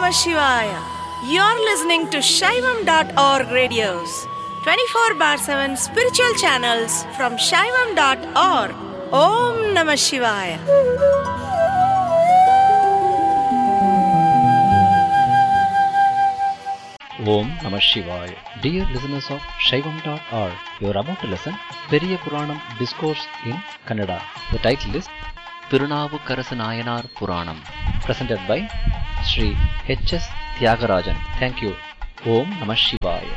Namah Shivaya. You're listening to Shaivam.org radios, 24 bar 7 spiritual channels from Shaivam.org. Om Namah Shivaya. Om Namah Shivaya. Dear listeners of Shaivam.org, you are about to listen Periya Puranam Discourse in Kannada. The title is Tirunavukarasa Nayanar Puranam, presented by Sri H.S. Tyagarajan. Thank you. Om Namah Shivaya.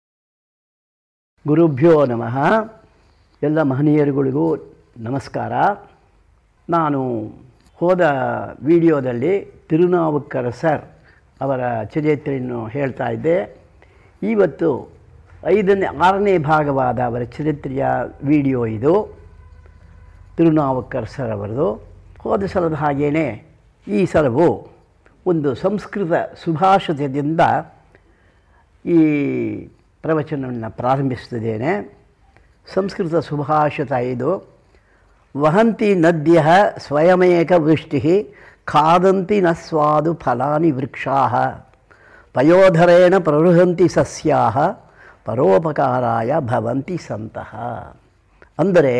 ಗುರುಭ್ಯೋ ನಮಃ ಎಲ್ಲ ಮಹನೀಯರುಗಳಿಗೂ ನಮಸ್ಕಾರ ನಾನು ಹೋದ ವಿಡಿಯೋದಲ್ಲಿ ತಿರುನಾವುಕ್ಕರ sir ಅವರ ಚರಿತ್ರೆಯನ್ನು ಹೇಳ್ತಾ ಇದ್ದೆ ಇವತ್ತು ಐದನೇ ಆರನೇ ಭಾಗವಾದ ಅವರ ಚರಿತ್ರೆಯ ವಿಡಿಯೋ ಇದು ತಿರುನಾವುಕ್ಕರ್ ಸರ್ ಅವರದು ಹೋದ ಸಲದ ಹಾಗೇನೆ ಈ ಸಲವು ಒಂದು ಸಂಸ್ಕೃತ ಸುಭಾಷಿತದಿಂದ ಈ ಪ್ರವಚನವನ್ನು ಪ್ರಾರಂಭಿಸ್ತಿದ್ದೇನೆ ಸಂಸ್ಕೃತ ಸುಭಾಷಿತ ಇದು ವಹಂತಿ ನದ್ಯ ಸ್ವಯಮೇಕ ವೃಷ್ಟಿ ಖಾದಂತಿ ನ ಸ್ವಾದು ಫಲಾನಿ ವೃಕ್ಷಾ ಪಯೋಧರೇಣ ಪ್ರವೃಹಂತಿ ಸಸ್ಯಾ ಪರೋಪಕಾರಾಯ ಭವಂತಿ ಸಂತಹ ಅಂದರೆ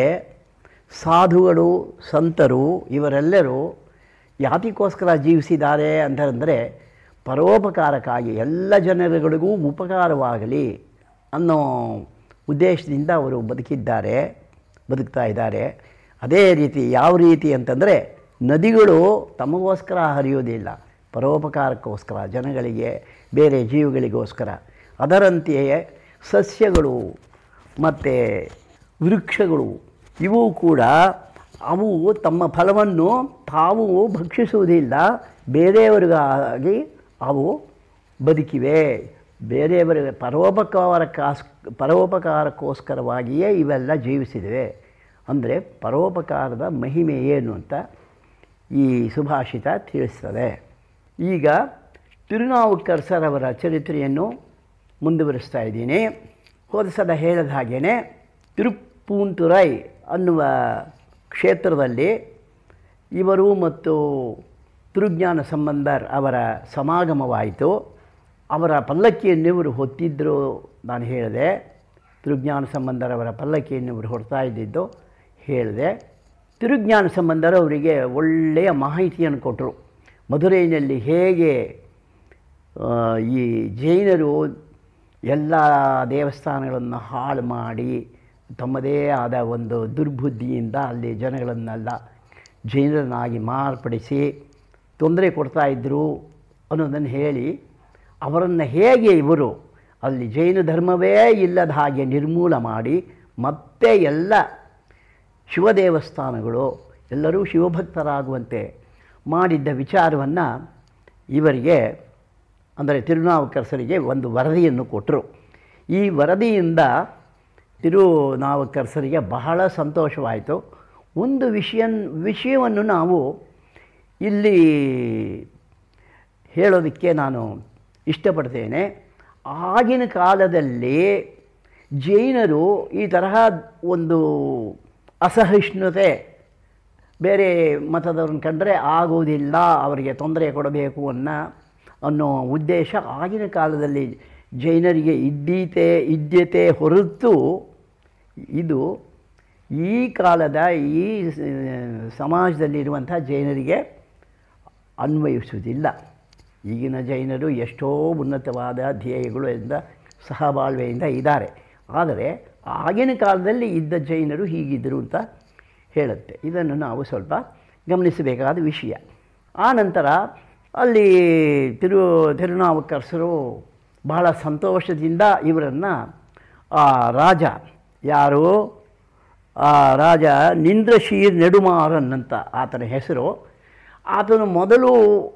ಸಾಧುಗಳು ಸಂತರು ಇವರೆಲ್ಲರೂ ಯಾತಿಗೋಸ್ಕರ ಜೀವಿಸಿದ್ದಾರೆ ಅಂತಂದರೆ ಪರೋಪಕಾರಕ್ಕಾಗಿ ಎಲ್ಲ ಜನರುಗಳಿಗೂ ಉಪಕಾರವಾಗಲಿ ಅನ್ನೋ ಉದ್ದೇಶದಿಂದ ಅವರು ಬದುಕಿದ್ದಾರೆ ಬದುಕ್ತಾ ಇದ್ದಾರೆ ಅದೇ ರೀತಿ ಯಾವ ರೀತಿ ಅಂತಂದರೆ ನದಿಗಳು ತಮಗೋಸ್ಕರ ಹರಿಯೋದಿಲ್ಲ ಪರೋಪಕಾರಕ್ಕೋಸ್ಕರ ಜನಗಳಿಗೆ ಬೇರೆ ಜೀವಿಗಳಿಗೋಸ್ಕರ ಅದರಂತೆಯೇ ಸಸ್ಯಗಳು ಮತ್ತು ವೃಕ್ಷಗಳು ಇವು ಕೂಡ ಅವು ತಮ್ಮ ಫಲವನ್ನು ತಾವು ಭಕ್ಷಿಸುವುದಿಲ್ಲ ಬೇರೆಯವರಿಗಾಗಿ ಅವು ಬದುಕಿವೆ ಬೇರೆಯವರಿಗೆ ಪರೋಪಕಾರಕ್ಕಾಸ್ ಪರೋಪಕಾರಕ್ಕೋಸ್ಕರವಾಗಿಯೇ ಇವೆಲ್ಲ ಜೀವಿಸಿವೆ ಅಂದರೆ ಪರೋಪಕಾರದ ಮಹಿಮೆ ಏನು ಅಂತ ಈ ಸುಭಾಷಿತ ತಿಳಿಸ್ತದೆ ಈಗ ತಿರುನಾವುಕ್ಕರ್ ಸರ್ ಅವರ ಚರಿತ್ರೆಯನ್ನು ಮುಂದುವರಿಸ್ತಾ ಇದ್ದೀನಿ ಹೋದ ಸಲ ಹೇಳಿದ ಹಾಗೇ ತಿರುಪ್ಪೂಂತುರೈ ಅನ್ನುವ ಕ್ಷೇತ್ರದಲ್ಲಿ ಇವರು ಮತ್ತು ತಿರುಜ್ಞಾನ ಸಂಬಂಧರ್ ಅವರ ಸಮಾಗಮವಾಯಿತು ಅವರ ಪಲ್ಲಕ್ಕಿಯನ್ನು ಇವರು ಹೊತ್ತಿದ್ದರು ನಾನು ಹೇಳಿದೆ ತಿರುಜ್ಞಾನ ಸಂಬಂಧರವರ ಪಲ್ಲಕ್ಕಿಯನ್ನು ಇವರು ಹೊಡ್ತಾ ಇದ್ದಿದ್ದು ಹೇಳಿದೆ ತಿರುಜ್ಞಾನ ಸಂಬಂಧರು ಅವರಿಗೆ ಒಳ್ಳೆಯ ಮಾಹಿತಿಯನ್ನು ಕೊಟ್ಟರು ಮಧುರೈನಲ್ಲಿ ಹೇಗೆ ಆ, ಈ ಜೈನರು ಎಲ್ಲ ದೇವಸ್ಥಾನಗಳನ್ನು ಹಾಳು ಮಾಡಿ ತಮ್ಮದೇ ಆದ ಒಂದು ದುರ್ಬುದ್ಧಿಯಿಂದ ಅಲ್ಲಿ ಜನಗಳನ್ನೆಲ್ಲ ಜೈನರನ್ನಾಗಿ ಮಾರ್ಪಡಿಸಿ ತೊಂದರೆ ಕೊಡ್ತಾಯಿದ್ರು ಅನ್ನೋದನ್ನು ಹೇಳಿ ಅವರನ್ನು ಹೇಗೆ ಇವರು ಅಲ್ಲಿ ಜೈನ ಧರ್ಮವೇ ಇಲ್ಲದ ಹಾಗೆ ನಿರ್ಮೂಲ ಮಾಡಿ ಮತ್ತೆ ಎಲ್ಲ ಶಿವ ದೇವಸ್ಥಾನಗಳು ಎಲ್ಲರೂ ಶಿವಭಕ್ತರಾಗುವಂತೆ ಮಾಡಿದ್ದ ವಿಚಾರವನ್ನು ಇವರಿಗೆ ಅಂದರೆ ತಿರುನಾವುಕರ್ಸರಿಗೆ ಒಂದು ವರದಿಯನ್ನು ಕೊಟ್ಟರು ಈ ವರದಿಯಿಂದ ತಿರುನಾವುಕರ್ಸರಿಗೆ ಬಹಳ ಸಂತೋಷವಾಯಿತು ಒಂದು ವಿಷಯ ವಿಷಯವನ್ನು ನಾವು ಇಲ್ಲಿ ಹೇಳೋದಕ್ಕೆ ನಾನು ಇಷ್ಟಪಡ್ತೇನೆ ಆಗಿನ ಕಾಲದಲ್ಲಿ ಜೈನರು ಈ ತರಹ ಒಂದು ಅಸಹಿಷ್ಣುತೆ ಬೇರೆ ಮತದವ್ರನ್ನ ಕಂಡರೆ ಆಗೋದಿಲ್ಲ ಅವರಿಗೆ ತೊಂದರೆ ಕೊಡಬೇಕು ಅನ್ನೋ ಅನ್ನೋ ಉದ್ದೇಶ ಆಗಿನ ಕಾಲದಲ್ಲಿ ಜೈನರಿಗೆ ಇದ್ದೀತೆ ಇದ್ಯತೆ ಹೊರತು ಇದು ಈ ಕಾಲದ ಈ ಸಮಾಜದಲ್ಲಿರುವಂಥ ಜೈನರಿಗೆ ಅನ್ವಯಿಸುವುದಿಲ್ಲ ಈಗಿನ ಜೈನರು ಎಷ್ಟೋ ಉನ್ನತವಾದ ಧ್ಯೇಯಗಳು ಇಂದ ಸಹಬಾಳ್ವೆಯಿಂದ ಇದ್ದಾರೆ ಆದರೆ ಆಗಿನ ಕಾಲದಲ್ಲಿ ಇದ್ದ ಜೈನರು ಹೀಗಿದ್ದರು ಅಂತ ಹೇಳುತ್ತೆ ಇದನ್ನು ನಾವು ಸ್ವಲ್ಪ ಗಮನಿಸಬೇಕಾದ ವಿಷಯ ಆ ನಂತರ ಅಲ್ಲಿ ತಿರು ತಿರುನಾವುಕರ್ಸರು ಬಹಳ ಸಂತೋಷದಿಂದ ಇವರನ್ನು ಆ ರಾಜ ಯಾರು ಆ ರಾಜ ನಿಂದ್ರಶೀರ್ ನೆಡುಮಾರನ್ ಅಂತ ಆತನ ಹೆಸರು ಆತನು ಮೊದಲು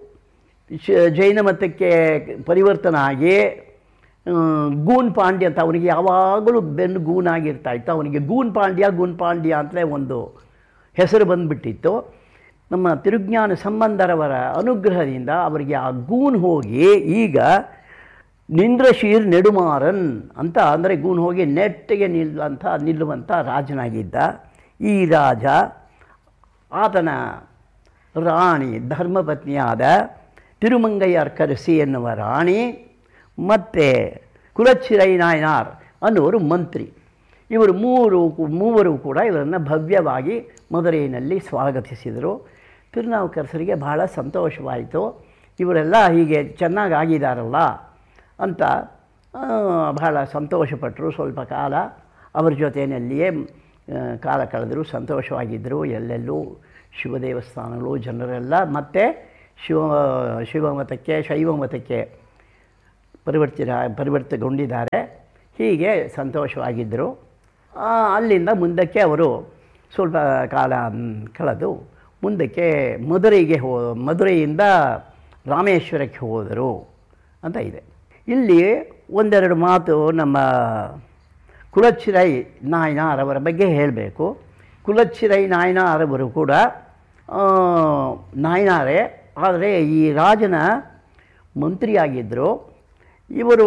ಶ- ಜೈನ ಮತಕ್ಕೆ ಪರಿವರ್ತನ ಆಗಿ ಆ, ಗೂನ್ ಪಾಂಡ್ಯ ಅಂತ ಅವನಿಗೆ ಯಾವಾಗಲೂ ಬೆನ್ನು ಗೂನಾಗಿರ್ತಾ ಇತ್ತು ಅವನಿಗೆ ಗೂನ್ ಪಾಂಡ್ಯ ಗೂನ್ ಪಾಂಡ್ಯ ಅಂತಲೇ ಒಂದು ಹೆಸರು ಬಂದುಬಿಟ್ಟಿತ್ತು ನಮ್ಮ ತಿರುಜ್ಞಾನ ಸಂಬಂಧರವರ ಅನುಗ್ರಹದಿಂದ ಅವರಿಗೆ ಆ ಗೂನ್ ಹೋಗಿ ಈಗ ನಿಂದ್ರಶೀರ್ ನೆಡುಮಾರನ್ ಅಂತ ಅಂದರೆ ಗೂನ್ ಹೋಗಿ ನೆಟ್ಟಿಗೆ ನಿಲ್ಲುವಂಥ ನಿಲ್ಲುವಂಥ ರಾಜನಾಗಿದ್ದ ಈ ರಾಜ ಆತನ ರಾಣಿ ಧರ್ಮಪತ್ನಿಯಾದ ತಿರುಮಂಗಯ್ಯರ್ ಕರೆಸಿ ಎನ್ನುವ ರಾಣಿ ಮತ್ತು ಕುಲಚ್ಚಿರೈ ನಾಯನಾರ್ ಅನ್ನುವರು ಮಂತ್ರಿ ಇವರು ಮೂರು ಮೂವರು ಕೂಡ ಇವರನ್ನು ಭವ್ಯವಾಗಿ ಮದುರೈನಲ್ಲಿ ಸ್ವಾಗತಿಸಿದರು ತಿರುನಾವುಕರಸರಿಗೆ ಬಹಳ ಸಂತೋಷವಾಯಿತು ಇವರೆಲ್ಲ ಹೀಗೆ ಚೆನ್ನಾಗಿ ಆಗಿದಾರಲ್ಲ ಅಂತ ಆ, ಬಹಳ ಸಂತೋಷಪಟ್ಟರು ಸ್ವಲ್ಪ ಕಾಲ ಅವರ ಜೊತೆಯಲ್ಲಿಯೇ ಆ, ಕಾಲ ಕಳೆದರು ಸಂತೋಷವಾಗಿದ್ದರು ಎಲ್ಲೆಲ್ಲೂ ಶಿವ ದೇವಸ್ಥಾನಗಳು ಜನರೆಲ್ಲ ಮತ್ತೆ ಶಿವ ಶಿವಮತಕ್ಕೆ ಶೈವಮತಕ್ಕೆ ಪರಿವರ್ತಿತ ಪರಿವರ್ತಗೊಂಡಿದ್ದಾರೆ ಹೀಗೆ ಸಂತೋಷವಾಗಿದ್ದರು ಆ, ಅಲ್ಲಿಂದ ಮುಂದಕ್ಕೆ ಅವರು ಸ್ವಲ್ಪ ಕಾಲ ಮ್, ಕಳೆದು ಮುಂದಕ್ಕೆ ಮಧುರೈಗೆ ಹೋ ಮಧುರೈಯಿಂದ ರಾಮೇಶ್ವರಕ್ಕೆ ಹೋದರು ಅಂತ ಇದೆ ಇಲ್ಲಿ ಒಂದೆರಡು ಮಾತು ನಮ್ಮ ಕುಲಚ್ಚಿರೈ ನಾಯನಾರ್ ಅವರ ಬಗ್ಗೆ ಹೇಳಬೇಕು ಕುಲಚ್ಚಿರೈ ನಾಯನಾರ್ ಅವರು ಕೂಡ ಆ, ನಾಯನಾರೇ ಆದರೆ ಈ ರಾಜನ ಮಂತ್ರಿಯಾಗಿದ್ದರು ಇವರು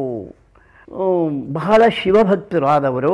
ಆ, ಬಹಳ ಶಿವಭಕ್ತರಾದವರು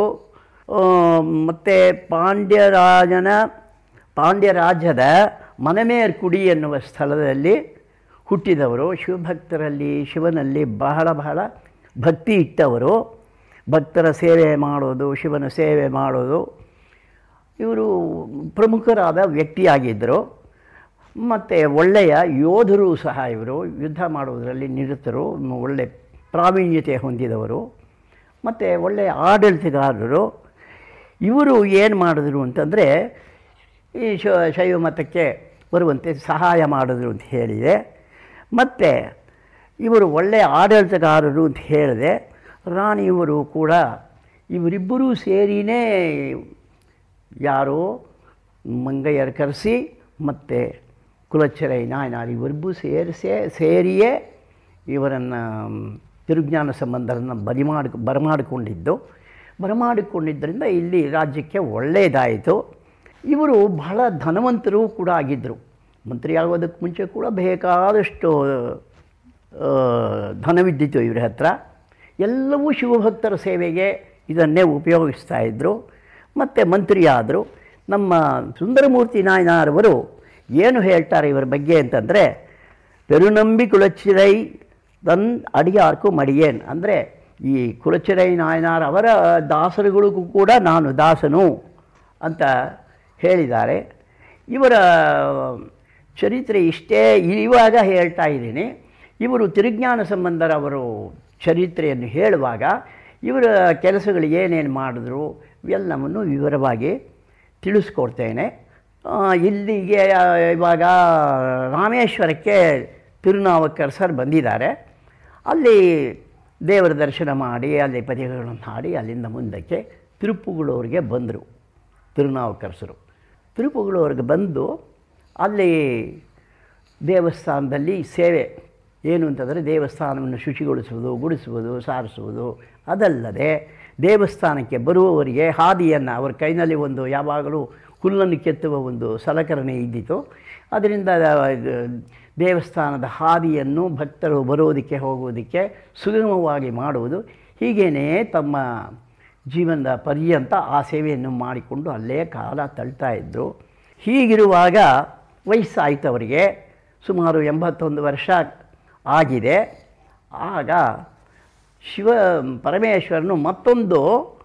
ಮತ್ತು ಪಾಂಡ್ಯರಾಜನ ಪಾಂಡ್ಯರಾಜ್ಯದ ಮನಮೇರ್ಕುಡಿ ಎನ್ನುವ ಸ್ಥಳದಲ್ಲಿ ಹುಟ್ಟಿದವರು ಶಿವಭಕ್ತರಲ್ಲಿ ಶಿವನಲ್ಲಿ ಬಹಳ ಬಹಳ ಭಕ್ತಿ ಇಟ್ಟವರು ಭಕ್ತರ ಸೇವೆ ಮಾಡೋದು ಶಿವನ ಸೇವೆ ಮಾಡೋದು ಇವರು ಪ್ರಮುಖರಾದ ವ್ಯಕ್ತಿಯಾಗಿದ್ದರು ಮತ್ತು ಒಳ್ಳೆಯ ಯೋಧರು ಸಹ ಇವರು ಯುದ್ಧ ಮಾಡುವುದರಲ್ಲಿ ನಿರತರು ಮ್, ಒಳ್ಳೆ ಪ್ರಾವೀಣ್ಯತೆ ಹೊಂದಿದವರು ಮತ್ತು ಒಳ್ಳೆಯ ಆಡಳಿತಗಾರರು ಇವರು ಏನು ಮಾಡಿದ್ರು ಅಂತಂದರೆ ಈ ಶ ಶೈವ ಮತಕ್ಕೆ ಬರುವಂತೆ ಸಹಾಯ ಮಾಡಿದ್ರು ಅಂತ ಹೇಳಿದೆ ಮತ್ತು ಇವರು ಒಳ್ಳೆಯ ಆಡಳಿತಗಾರರು ಅಂತ ಹೇಳಿದೆ ರಾಣಿಯವರು ಕೂಡ ಇವರಿಬ್ಬರೂ ಸೇರಿನೇ ಯಾರೋ ಮಂಗಯ್ಯರ್ ಕರೆಸಿ ಮತ್ತು ಕುಲಚ್ಚರೈ ನಾಯನಾರ್ ಇವರಿಬ್ಬರು ಸೇರಿಸೇ ಸೇರಿಯೇ ಇವರನ್ನು ತಿರುಜ್ಞಾನ ಸಂಬಂಧವನ್ನು ಬರಿಮಾಡಿ ಬರಮಾಡಿಕೊಂಡಿದ್ದು ಬರಮಾಡಿಕೊಂಡಿದ್ದರಿಂದ ಇಲ್ಲಿ ರಾಜ್ಯಕ್ಕೆ ಒಳ್ಳೆಯದಾಯಿತು ಇವರು ಬಹಳ ಧನವಂತರು ಕೂಡ ಆಗಿದ್ದರು ಮಂತ್ರಿ ಆಗೋದಕ್ಕೆ ಮುಂಚೆ ಕೂಡ ಬೇಕಾದಷ್ಟು ಆ, ಧನವಿದ್ದಿತ್ತು ಇವರ ಹತ್ರ ಎಲ್ಲವೂ ಶಿವಭಕ್ತರ ಸೇವೆಗೆ ಇದನ್ನೇ ಉಪಯೋಗಿಸ್ತಾ ಇದ್ದರು ಮತ್ತು ಮಂತ್ರಿಯಾದರು ನಮ್ಮ ಸುಂದರಮೂರ್ತಿ ನಾಯನಾರವರು ಏನು ಹೇಳ್ತಾರೆ ಇವರ ಬಗ್ಗೆ ಅಂತಂದರೆ ಪೆರುನಂಬಿ ಕುಳಚಿರೈ ತನ್ ಅಡಿಯಾರ್ಕು ಮಡಿಯೇನ್ ಅಂದರೆ ಈ ಕುಲಚಿರೈ ನಾಯನಾರ್ ಅವರ ದಾಸರುಗಳಿಗೂ ಕೂಡ ನಾನು ದಾಸನು ಅಂತ ಹೇಳಿದ್ದಾರೆ ಇವರ ಚರಿತ್ರೆ ಇಷ್ಟೇ ಇವಾಗ ಹೇಳ್ತಾ ಇದ್ದೀನಿ ಇವರು ತಿರುಜ್ಞಾನ ಸಂಬಂಧರವರು ಚರಿತ್ರೆಯನ್ನು ಹೇಳುವಾಗ ಇವರ ಕೆಲಸಗಳು ಏನೇನು ಮಾಡಿದ್ರು ಇವೆಲ್ಲವನ್ನು ವಿವರವಾಗಿ ತಿಳಿಸ್ಕೊಡ್ತೇನೆ ಆ, ಇಲ್ಲಿಗೆ ಆ, ಇವಾಗ ರಾಮೇಶ್ವರಕ್ಕೆ ತಿರುನಾವಕ್ಕರ್ ಸರ್ ಬಂದಿದ್ದಾರೆ ಅಲ್ಲಿ ದೇವರ ದರ್ಶನ ಮಾಡಿ ಅಲ್ಲಿ ಪದ್ಯಗಳನ್ನು ಹಾಡಿ ಅಲ್ಲಿಂದ ಮುಂದಕ್ಕೆ ತಿರುಪುಗಳೂರಿಗೆ ಬಂದರು ತಿರುನಾವುಕರಸರು ತಿರುಪುಗಳೂರಿಗೆ ಬಂದು ಅಲ್ಲಿ ದೇವಸ್ಥಾನದಲ್ಲಿ ಸೇವೆ ಏನು ಅಂತಂದರೆ ದೇವಸ್ಥಾನವನ್ನು ಶುಚಿಗೊಳಿಸುವುದು ಗುಡಿಸುವುದು ಸಾರಿಸುವುದು ಅದಲ್ಲದೆ ದೇವಸ್ಥಾನಕ್ಕೆ ಬರುವವರಿಗೆ ಹಾದಿಯನ್ನು ಅವರ ಕೈನಲ್ಲಿ ಒಂದು ಯಾವಾಗಲೂ ಹುಲ್ಲನ್ನು ಕೆತ್ತುವ ಒಂದು ಸಲಕರಣೆ ಇದ್ದಿತು ಅದರಿಂದ ಇದು ದೇವಸ್ಥಾನದ ಹಾದಿಯನ್ನು ಭಕ್ತರು ಬರೋದಕ್ಕೆ ಹೋಗುವುದಕ್ಕೆ ಸುಗಮವಾಗಿ ಮಾಡುವುದು ಹೀಗೇ ತಮ್ಮ ಜೀವನದ ಪರ್ಯಂತ ಆ ಸೇವೆಯನ್ನು ಮಾಡಿಕೊಂಡು ಅಲ್ಲೇ ಕಾಲ ತಳ್ತಾ ಇದ್ದರು ಹೀಗಿರುವಾಗ ವಯಸ್ಸಾಯಿತು ಅವರಿಗೆ ಸುಮಾರು ಎಂಬತ್ತೊಂದು ವರ್ಷ ಆಗಿದೆ ಆಗ ಶಿವ ಪರಮೇಶ್ವರನು ಮತ್ತೊಂದು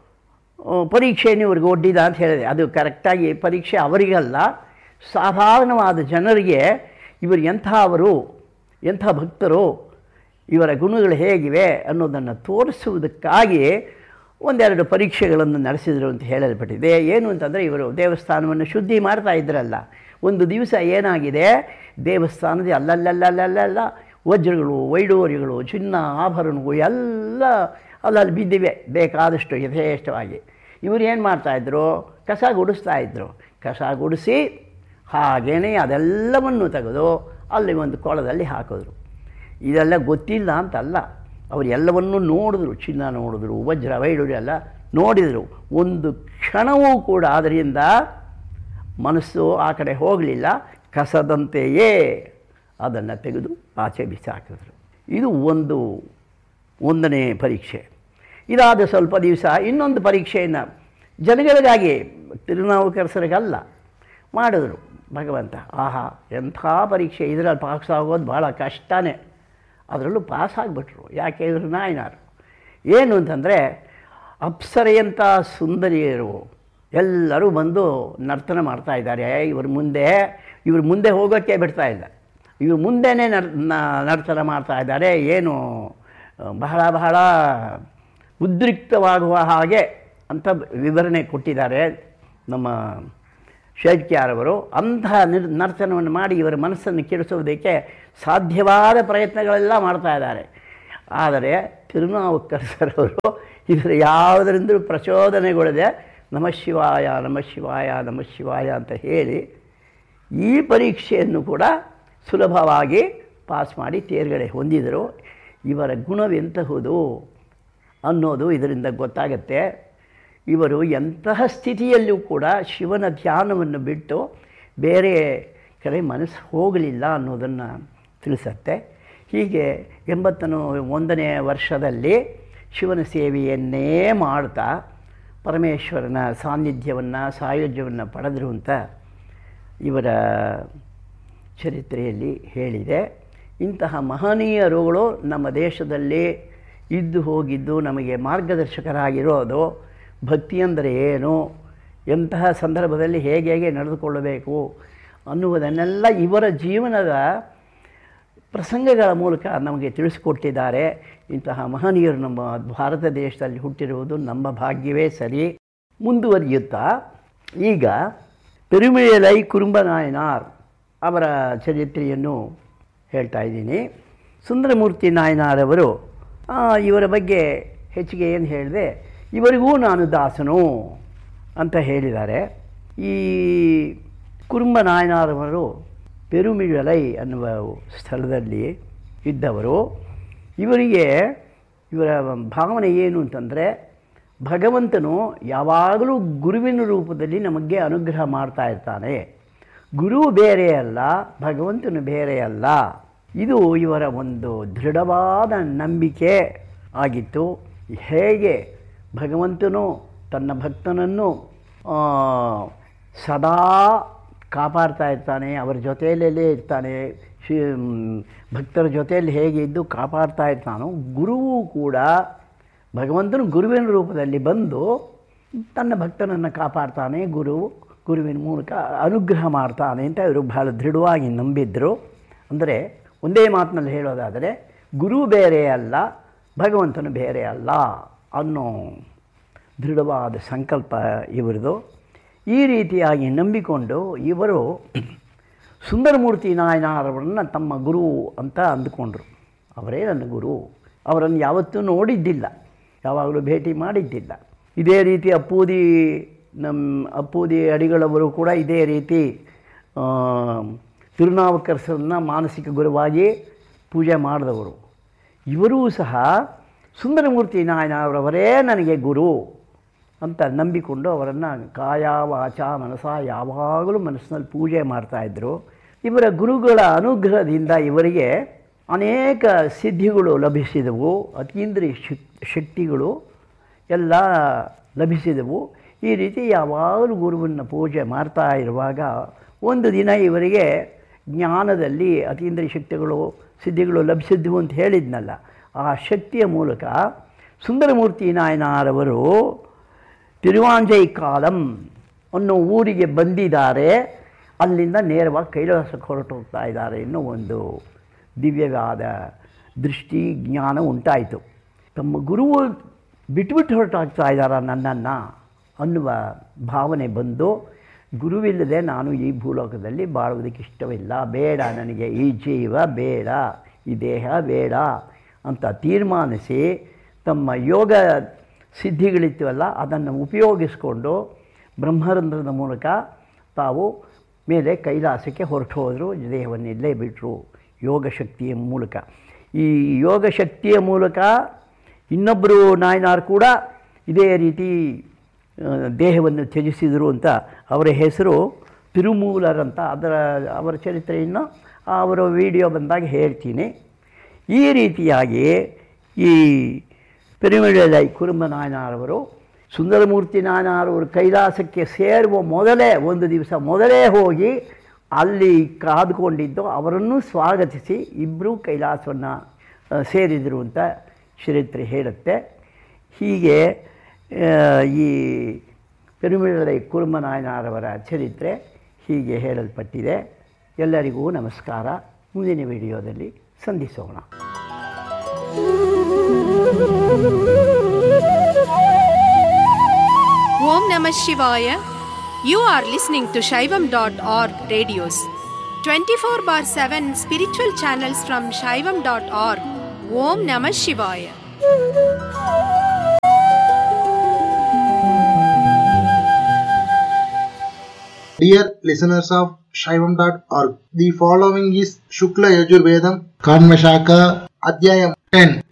ಆ, ಪರೀಕ್ಷೆಯನ್ನು ಇವ್ರಿಗೆ ಒಡ್ಡಿದ ಅಂತ ಹೇಳಿದೆ ಅದು ಕರೆಕ್ಟಾಗಿ ಪರೀಕ್ಷೆ ಅವರಿಗಲ್ಲ ಸಾಧಾರಣವಾದ ಜನರಿಗೆ ಇವರು ಎಂಥವರು ಎಂಥ ಭಕ್ತರು ಇವರ ಗುಣಗಳು ಹೇಗಿವೆ ಅನ್ನೋದನ್ನು ತೋರಿಸುವುದಕ್ಕಾಗಿ ಒಂದೆರಡು ಪರೀಕ್ಷೆಗಳನ್ನು ನಡೆಸಿದರು ಅಂತ ಹೇಳಲ್ಪಟ್ಟಿದೆ ಏನು ಅಂತಂದರೆ ಇವರು ದೇವಸ್ಥಾನವನ್ನು ಶುದ್ಧಿ ಮಾಡ್ತಾ ಇದ್ರಲ್ಲ ಒಂದು ದಿವಸ ಏನಾಗಿದೆ ದೇವಸ್ಥಾನದ ಅಲ್ಲಲ್ಲಲ್ಲಲ್ಲಲ್ಲ ವಜ್ರಗಳು ವೈಡೂರ್ಯಗಳು ಚಿನ್ನ ಆಭರಣಗಳು ಎಲ್ಲ ಅಲ್ಲಲ್ಲಿ ಬಿದ್ದಿವೆ ಬೇಕಾದಷ್ಟು ಯಥೇಷ್ಟವಾಗಿ ಇವರು ಏನು ಮಾಡ್ತಾಯಿದ್ರು ಕಸ ಗುಡಿಸ್ತಾ ಇದ್ದರು ಕಸ ಗುಡಿಸಿ ಹಾಗೇ ಅದೆಲ್ಲವನ್ನು ತೆಗೆದು ಅಲ್ಲಿ ಒಂದು ಕೊಳದಲ್ಲಿ ಹಾಕಿದ್ರು ಇದೆಲ್ಲ ಗೊತ್ತಿಲ್ಲ ಅಂತಲ್ಲ ಅವರು ಎಲ್ಲವನ್ನೂ ನೋಡಿದ್ರು ಚಿನ್ನ ನೋಡಿದ್ರು ವಜ್ರ ವೈಡೂರ್ಯ ಎಲ್ಲ ನೋಡಿದರು ಒಂದು ಕ್ಷಣವೂ ಕೂಡ ಅದರಿಂದ ಮನಸ್ಸು ಆ ಕಡೆ ಹೋಗಲಿಲ್ಲ ಕಸದಂತೆಯೇ ಅದನ್ನು ತೆಗೆದು ಆಚೆ ಬಿಸಾಕಿದ್ರು ಇದು ಒಂದು ಒಂದನೇ ಪರೀಕ್ಷೆ ಇದಾದ ಸ್ವಲ್ಪ ದಿವಸ ಇನ್ನೊಂದು ಪರೀಕ್ಷೆಯನ್ನು ಜನಗಳಿಗಾಗಿ ತಿರುನಾವುಕರಸರಿಗಲ್ಲ ಮಾಡಿದ್ರು ಭಗವಂತ ಆಹಾ ಎಂಥ ಪರೀಕ್ಷೆ ಇದರಲ್ಲಿ ಪಾಸ್ ಆಗೋದು ಭಾಳ ಕಷ್ಟನೇ ಅದರಲ್ಲೂ ಪಾಸ್ ಆಗಿಬಿಟ್ರು ಯಾಕೆ ಇವರು ನಾಯನಾರು ಏನು ಅಂತಂದರೆ ಅಪ್ಸರೆಯಂಥ ಸುಂದರಿಯರು ಎಲ್ಲರೂ ಬಂದು ನರ್ತನ ಮಾಡ್ತಾ ಇದ್ದಾರೆ ಇವ್ರ ಮುಂದೆ ಇವ್ರ ಮುಂದೆ ಹೋಗೋಕ್ಕೆ ಬಿಡ್ತಾ ಇಲ್ಲ ಇವ್ರ ಮುಂದೆನೇ ನರ್ ನ- ನರ್ತನ ಮಾಡ್ತಾ ಇದ್ದಾರೆ ಏನು ಬಹಳ ಬಹಳ ಉದ್ರಿಕ್ತವಾಗುವ ಹಾಗೆ ಅಂತ ವಿವರಣೆ ಕೊಟ್ಟಿದ್ದಾರೆ ನಮ್ಮ ಶೇಜ್ಕ್ಯಾರವರು ಅಂತಹ ನಿರ್ ನರ್ತನವನ್ನು ಮಾಡಿ ಇವರ ಮನಸ್ಸನ್ನು ಕೆಡಿಸೋದಕ್ಕೆ ಸಾಧ್ಯವಾದ ಪ್ರಯತ್ನಗಳೆಲ್ಲ ಮಾಡ್ತಾ ಇದ್ದಾರೆ ಆದರೆ ತಿರುನಾವುಕ್ಕರಸರವರು ಇದರ ಯಾವುದರಿಂದಲೂ ಪ್ರಚೋದನೆಗೊಳ್ಳದೆ ನಮಃ ಶಿವಾಯ ನಮಃ ಶಿವಾಯ ನಮಃ ಶಿವಾಯ ಅಂತ ಹೇಳಿ ಈ ಪರೀಕ್ಷೆಯನ್ನು ಕೂಡ ಸುಲಭವಾಗಿ ಪಾಸ್ ಮಾಡಿ ತೇರ್ಗಡೆ ಹೊಂದಿದರು ಇವರ ಗುಣವೆಂತಹುದು ಅನ್ನೋದು ಇದರಿಂದ ಗೊತ್ತಾಗತ್ತೆ ಇವರು ಎಂತಹ ಸ್ಥಿತಿಯಲ್ಲೂ ಕೂಡ ಶಿವನ ಧ್ಯಾನವನ್ನು ಬಿಟ್ಟು ಬೇರೆ ಕಡೆ ಮನಸ್ಸು ಹೋಗಲಿಲ್ಲ ಅನ್ನೋದನ್ನು ತಿಳಿಸತ್ತೆ ಹೀಗೆ ಎಂಬತ್ತನು ಒಂದನೇ ವರ್ಷದಲ್ಲಿ ಶಿವನ ಸೇವೆಯನ್ನೇ ಮಾಡ್ತಾ ಪರಮೇಶ್ವರನ ಸಾನ್ನಿಧ್ಯವನ್ನು ಸಾಯುಜ್ಯವನ್ನು ಪಡೆದರು ಅಂತ ಇವರ ಚರಿತ್ರೆಯಲ್ಲಿ ಹೇಳಿದೆ ಇಂತಹ ಮಹನೀಯರುಗಳು ನಮ್ಮ ದೇಶದಲ್ಲಿ ಇದ್ದು ಹೋಗಿದ್ದು ನಮಗೆ ಮಾರ್ಗದರ್ಶಕರಾಗಿರೋದು ಭಕ್ತಿ ಅಂದರೆ ಏನು ಎಂತಹ ಸಂದರ್ಭದಲ್ಲಿ ಹೇಗೆ ಹೇಗೆ ನಡೆದುಕೊಳ್ಳಬೇಕು ಅನ್ನುವುದನ್ನೆಲ್ಲ ಇವರ ಜೀವನದ ಪ್ರಸಂಗಗಳ ಮೂಲಕ ನಮಗೆ ತಿಳಿಸಿಕೊಟ್ಟಿದ್ದಾರೆ ಇಂತಹ ಮಹನೀಯರು ನಮ್ಮ ಭಾರತ ದೇಶದಲ್ಲಿ ಹುಟ್ಟಿರುವುದು ನಮ್ಮ ಭಾಗ್ಯವೇ ಸರಿ ಮುಂದುವರಿಯುತ್ತಾ ಈಗ ಪೆರುಮಿಳಲೈ ಕುರುಂಬನಾಯನಾರ್ ಅವರ ಚರಿತ್ರೆಯನ್ನು ಹೇಳ್ತಾ ಇದ್ದೀನಿ ಸುಂದರಮೂರ್ತಿ ನಾಯನಾರವರು ಆ, ಇವರ ಬಗ್ಗೆ ಹೆಚ್ಚಿಗೆ ಏನು ಹೇಳಿದೆ ಇವರಿಗೂ ನಾನು ದಾಸನು ಅಂತ ಹೇಳಿದ್ದಾರೆ ಈ ಕುರುಂಬ ನಾಯನಾರವರು ಪೆರುಮಿಳಲೈ ಅನ್ನುವ ಸ್ಥಳದಲ್ಲಿ ಇದ್ದವರು ಇವರಿಗೆ ಇವರ ಭಾವನೆ ಏನು ಅಂತಂದರೆ ಭಗವಂತನು ಯಾವಾಗಲೂ ಗುರುವಿನ ರೂಪದಲ್ಲಿ ನಮಗೆ ಅನುಗ್ರಹ ಮಾಡ್ತಾ ಇರ್ತಾನೆ ಗುರು ಬೇರೆ ಅಲ್ಲ ಭಗವಂತನು ಬೇರೆ ಅಲ್ಲ ಇದು ಇವರ ಒಂದು ದೃಢವಾದ ನಂಬಿಕೆ ಆಗಿತ್ತು ಹೇಗೆ ಭಗವಂತನು ತನ್ನ ಭಕ್ತನನ್ನು ಆ, ಸದಾ ಕಾಪಾಡ್ತಾ ಇರ್ತಾನೆ ಅವರ ಜೊತೆಯಲ್ಲೇ ಇರ್ತಾನೆ ಶಿ ಭಕ್ತರ ಜೊತೆಯಲ್ಲಿ ಹೇಗೆ ಇದ್ದು ಕಾಪಾಡ್ತಾ ಇರ್ತಾನೋ ಗುರುವು ಕೂಡ ಭಗವಂತನು ಗುರುವಿನ ರೂಪದಲ್ಲಿ ಬಂದು ತನ್ನ ಭಕ್ತನನ್ನು ಕಾಪಾಡ್ತಾನೆ ಗುರು ಗುರುವಿನ ಮೂಲಕ ಅನುಗ್ರಹ ಮಾಡ್ತಾನೆ ಅಂತ ಇವರು ಬಹಳ ದೃಢವಾಗಿ ನಂಬಿದ್ರು ಅಂದರೆ ಒಂದೇ ಮಾತಿನಲ್ಲಿ ಹೇಳೋದಾದರೆ ಗುರು ಬೇರೆ ಅಲ್ಲ ಭಗವಂತನು ಬೇರೆ ಅಲ್ಲ ಅನ್ನೋ ದೃಢವಾದ ಸಂಕಲ್ಪ ಇವರದು ಈ ರೀತಿಯಾಗಿ ನಂಬಿಕೊಂಡು ಇವರು ಸುಂದರಮೂರ್ತಿ ನಾಯನಾರವರನ್ನು ತಮ್ಮ ಗುರು ಅಂತ ಅಂದುಕೊಂಡ್ರು ಅವರೇ ನನ್ನ ಗುರು ಅವರನ್ನು ಯಾವತ್ತೂ ನೋಡಿದ್ದಿಲ್ಲ ಯಾವಾಗಲೂ ಭೇಟಿ ಮಾಡಿದ್ದಿಲ್ಲ ಇದೇ ರೀತಿ ಅಪ್ಪೂದಿ ನಮ್ಮ ಅಪ್ಪೂದಿ ಅಡಿಗಳವರು ಕೂಡ ಇದೇ ರೀತಿ ಆ, ತಿರುನಾವುಕರಸರನ್ನ ಮಾನಸಿಕ ಗುರುವಾಗಿ ಪೂಜೆ ಮಾಡಿದವರು ಇವರೂ ಸಹ ಸುಂದರಮೂರ್ತಿ ನಾಯನವರವರೇ ನನಗೆ ಗುರು ಅಂತ ನಂಬಿಕೊಂಡು ಅವರನ್ನು ಕಾಯ ವಾಚ ಮನಸ ಯಾವಾಗಲೂ ಮನಸ್ಸಿನಲ್ಲಿ ಪೂಜೆ ಮಾಡ್ತಾಯಿದ್ರು ಇವರ ಗುರುಗಳ ಅನುಗ್ರಹದಿಂದ ಇವರಿಗೆ ಅನೇಕ ಸಿದ್ಧಿಗಳು ಲಭಿಸಿದವು ಅತೀಂದ್ರಿಯ ಶಕ್ ಶಕ್ತಿಗಳು ಎಲ್ಲ ಲಭಿಸಿದವು ಈ ರೀತಿ ಯಾವಾಗಲೂ ಗುರುವನ್ನು ಪೂಜೆ ಮಾಡ್ತಾ ಇರುವಾಗ ಒಂದು ದಿನ ಇವರಿಗೆ ಜ್ಞಾನದಲ್ಲಿ ಅತೀಂದ್ರಿಯ ಶಕ್ತಿಗಳು ಸಿದ್ಧಿಗಳು ಲಭಿಸಿದ್ವು ಅಂತ ಹೇಳಿದ್ನಲ್ಲ ಆ ಶಕ್ತಿಯ ಮೂಲಕ ಸುಂದರಮೂರ್ತಿ ನಾಯನಾರವರು ತಿರುವಾಂಜೈ ಕಾಲಂ ಅನ್ನೋ ಊರಿಗೆ ಬಂದಿದ್ದಾರೆ ಅಲ್ಲಿಂದ ನೇರವಾಗಿ ಕೈಲಾಸಕ್ಕೆ ಹೊರಟು ಹೋಗ್ತಾ ಇದ್ದಾರೆ ಅನ್ನೋ ಒಂದು ದಿವ್ಯವಾದ ದೃಷ್ಟಿ ಜ್ಞಾನ ಉಂಟಾಯಿತು ತಮ್ಮ ಗುರುವು ಬಿಟ್ಬಿಟ್ಟು ಹೊರಟಾಗ್ತಾ ಇದ್ದಾರ ನನ್ನನ್ನು ಅನ್ನುವ ಭಾವನೆ ಬಂದು ಗುರುವಿಲ್ಲದೆ ನಾನು ಈ ಭೂಲೋಕದಲ್ಲಿ ಬಾಳುವುದಕ್ಕೆ ಇಷ್ಟವಿಲ್ಲ ಬೇಡ ನನಗೆ ಈ ಜೀವ ಬೇಡ ಈ ದೇಹ ಬೇಡ ಅಂತ ತೀರ್ಮಾನಿಸಿ ತಮ್ಮ ಯೋಗ ಸಿದ್ಧಿಗಳಿತ್ತವಲ್ಲ ಅದನ್ನು ಉಪಯೋಗಿಸಿಕೊಂಡು ಬ್ರಹ್ಮರಂಧ್ರದ ಮೂಲಕ ತಾವು ಮೇಲೆ ಕೈಲಾಸಕ್ಕೆ ಹೊರಟು ಹೋದರು ದೇಹವನ್ನು ಇಲ್ಲೇ ಬಿಟ್ಟರು ಯೋಗ ಶಕ್ತಿಯ ಮೂಲಕ ಈ ಯೋಗ ಶಕ್ತಿಯ ಮೂಲಕ ಇನ್ನೊಬ್ಬರು ನಾಯನಾರು ಕೂಡ ಇದೇ ರೀತಿ ಆ, ದೇಹವನ್ನು ತ್ಯಜಿಸಿದರು ಅಂತ ಅವರ ಹೆಸರು ತಿರುಮೂಲರಂತ ಅದರ ಅವರ ಚರಿತ್ರೆಯನ್ನು ಅವರ ವಿಡಿಯೋ ಬಂದಾಗ ಹೇಳ್ತೀನಿ ಈ ರೀತಿಯಾಗಿ ಈ ಪೆರುಮಿಳಲೈ ಕುರುಂಬ ನಾಯನಾರವರು ಸುಂದರಮೂರ್ತಿ ನಾಯನಾರವರು ಕೈಲಾಸಕ್ಕೆ ಸೇರುವ ಮೊದಲೇ ಒಂದು ದಿವಸ ಮೊದಲೇ ಹೋಗಿ ಅಲ್ಲಿ ಕಾದುಕೊಂಡಿದ್ದು ಅವರನ್ನು ಸ್ವಾಗತಿಸಿ ಇಬ್ಬರೂ ಕೈಲಾಸವನ್ನು ಸೇರಿದರು ಅಂತ ಚರಿತ್ರೆ ಹೇಳುತ್ತೆ ಹೀಗೆ ಆ, ಈ ಪೆರುಮಿಳೈ ಕುರುಮನಾಯನರವರ ಚರಿತ್ರೆ ಹೀಗೆ ಹೇಳಲ್ಪಟ್ಟಿದೆ ಎಲ್ಲರಿಗೂ ನಮಸ್ಕಾರ ಮುಂದಿನ ವಿಡಿಯೋದಲ್ಲಿ ಸಂಧಿಸೋಣ Om Namah Shivaya. You are listening to Shaivam.org radios. 24 bar 7 spiritual channels from Shaivam.org. Om Namah Shivaya. Dear listeners of Shaivam.org, the following is Shukla Yajurvedam Kanvashaka Adhyayam 10